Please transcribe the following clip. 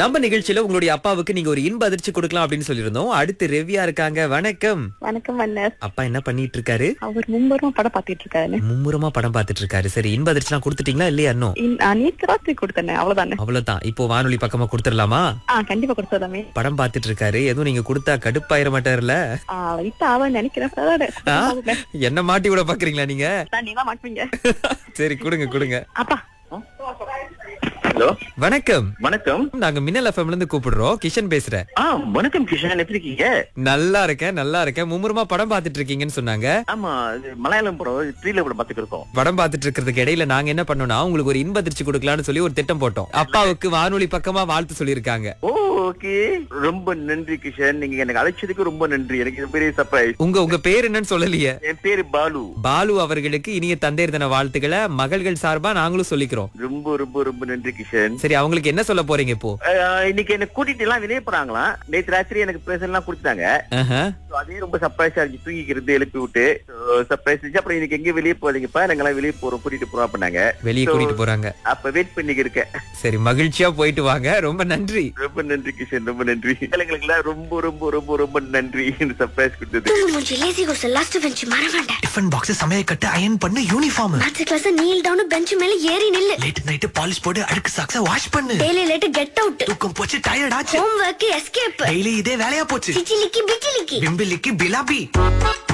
நம்ம நிகழ்ச்சியில உங்களுடைய அப்பாவுக்கு நீங்க ஒரு இன்ப அதிர்ச்சி கொடுக்கலாம் அப்படின்னு சொல்லியிருந்தோம் அடுத்து ரெவியா இருக்காங்க வணக்கம் வணக்கம் அண்ணர் அப்பா என்ன பண்ணிட்டு இருக்காரு அவர் மும்பரும் படம் பாத்துட்டு இருக்காரு மும்முரமா படம் பார்த்துட்டு இருக்காரு சரி இன்ப அதிர்ச்சிலாம் கொடுத்துட்டீங்களா இல்லையா இன்னும் இன்- ஆ, நேத்து ராத்திரி கொடுத்தேன் அவ்வளவுதானே அவ்வளவுதான் இப்போ வானொலி பக்கமா கொடுத்துடலாமா ஆ கண்டிப்பா கொடுத்ததாமே படம் பார்த்துட்டு இருக்காரு எதுவும் நீங்க கொடுத்தா கடுப்பாயிர மாட்டாருல ஆ இப்ப அவன் நினைக்கிறேன் அதான் ஆ? பாருங்க. என்ன மாட்டி விட பாக்குறீங்களா நீங்க நான் நீதான் மாட்டுவீங்க சரி கொடுங்க கொடுங்க அப்பா ஹலோ வணக்கம் வணக்கம் நாங்க மின்னல் எஃப்எம்ல இருந்து கூப்பிடுறோம் கிஷன் பேசுறேன் ஆ வணக்கம் கிஷன் எப்படி இருக்கீங்க நல்லா இருக்கேன் நல்லா இருக்கேன் மும்முரமா படம் பார்த்துட்டு இருக்கீங்கன்னு சொன்னாங்க ஆமா இது மலையாளம் படம் த்ரீல படம் பாத்துட்டு இருக்கோம் படம் பார்த்துட்டு இருக்கிறதுக்கு இடையில நாங்க என்ன பண்ணோம்னா உங்களுக்கு ஒரு இன்ப அதிர்ச்சி கொடுக்கலாம்னு சொல்லி ஒரு திட்டம் போட்டோம் அப்பாவுக்கு வானொலி பக்கமா வாழ்த்து சொல்லியிருக்காங்க ஓ ஓகே ரொம்ப நன்றி கிஷன் நீங்க எனக்கு அழைச்சதுக்கு ரொம்ப நன்றி எனக்கு இது பெரிய சர்ப்ரைஸ் உங்க உங்க பேர் என்னன்னு சொல்லலையே என் பேரு பாலு பாலு அவர்களுக்கு இனிய தந்தையர் தின வாழ்த்துக்களை மகள்கள் சார்பா நாங்களும் சொல்லிக்கிறோம் ரொம்ப ரொம்ப ரொம்ப நன்றி கிஷன் சரி அவங்களுக்கு என்ன சொல்ல போறீங்க இப்போ அஹ், இன்னைக்கு என்ன கூட்டிட்டு எல்லாம் வெளியே போறாங்களாம் நேத்து ராத்திரி எனக்கு பிரசன் எல்லாம் கொடுத்தாங்க ஆஹா. So, அதே ரொம்ப சர்ப்ரைஸா இருந்துச்சு தூங்கிக்கிறது எழுப்பி விட்டு சர்ப்ரைஸ் இருந்துச்சு அப்புறம் இன்னைக்கு எங்க வெளியே போறீங்கப்பா நாங்கெல்லாம் வெளியே போறோம் கூட்டிட்டு போறோம் அப்படின்னாங்க வெளியே So, கூட்டிட்டு போறாங்க அப்ப வெயிட் பண்ணிக்க இருக்கேன் சரி மகிழ்ச்சியா போயிட்டு வாங்க ரொம்ப நன்றி ரொம்ப நன்றி கிஷன் ரொம்ப நன்றி எல்லாம் ரொம்ப ரொம்ப ரொம்ப ரொம்ப நன்றி இந்த சர்ப்ரைஸ் கொடுத்தது தூங்கு மூஞ்சி லேசி கோர்ஸ் லாஸ்ட் பெஞ்ச் மறவாண்ட டிஃபன் பாக்ஸ் சமையல் கட்டு அயன் பண்ணு uniform maths class kneel down bench மேல ஏறி நில்லு லேட் நைட் பாலிஷ் போட்டு அழுக்கு சாக்ஸ வாஷ் பண்ணு டெய்லி லேட் கெட் அவுட் தூக்கம் போச்சு டயர்ட் ஆச்சு ஹோம் ஒர்க் எஸ்கேப் டெய்லி இதே வேலையா போச்சு சிச்சிலிக்கி பிச்சிலிக்கி பிம்பிலிக்கு பிலாபி